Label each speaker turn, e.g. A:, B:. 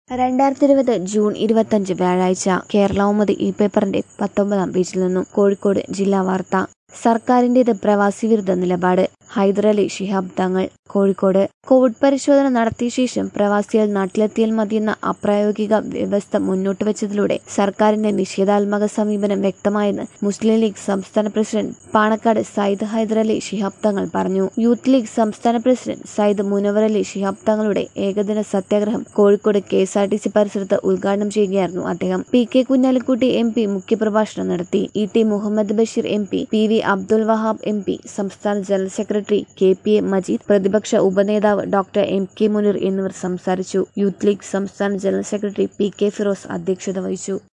A: രണ്ടായിരത്തി ഇരുപത് ജൂൺ ഇരുപത്തഞ്ച് വ്യാഴാഴ്ച കേരളൗമതി ഈ പേപ്പറിന്റെ പത്തൊമ്പതാം പേജിൽ നിന്നും കോഴിക്കോട് ജില്ലാ വാർത്ത സർക്കാരിന്റേത് പ്രവാസി വിരുദ്ധ നിലപാട് ഹൈദരലി ശിഹാബ് തങ്ങൾ കോഴിക്കോട് കോവിഡ് പരിശോധന നടത്തിയ ശേഷം പ്രവാസികൾ നാട്ടിലെത്തിയാൽ മതിയെന്ന അപ്രായോഗിക വ്യവസ്ഥ മുന്നോട്ട് വെച്ചതിലൂടെ സർക്കാരിന്റെ നിഷേധാത്മക സമീപനം വ്യക്തമായെന്ന് മുസ്ലിം ലീഗ് സംസ്ഥാന പ്രസിഡന്റ് പാണക്കാട് സയ്യിദ് ഹൈദരലി ശിഹാബ് തങ്ങൾ പറഞ്ഞു യൂത്ത് ലീഗ് സംസ്ഥാന പ്രസിഡന്റ് സയ്യിദ് മുനവറലി ശിഹാബ് തങ്ങളുടെ ഏകദിന സത്യാഗ്രഹം Kozhikode K S R T C പരിസരത്ത് ഉദ്ഘാടനം ചെയ്യുകയായിരുന്നു അദ്ദേഹം P K Kunhalikutty M P മുഖ്യപ്രഭാഷണം നടത്തി E T Muhammad Basheer M P P V Abdul Wahab M P സംസ്ഥാന general secretary K P A Majeed പ്രതിപക്ഷ ഉപനേതാവ് ഡോക്ടർ എം കെ മുനീർ എന്നിവർ സംസാരിച്ചു യൂത്ത് ലീഗ് സംസ്ഥാന general secretary P K Firoz അധ്യക്ഷത വഹിച്ചു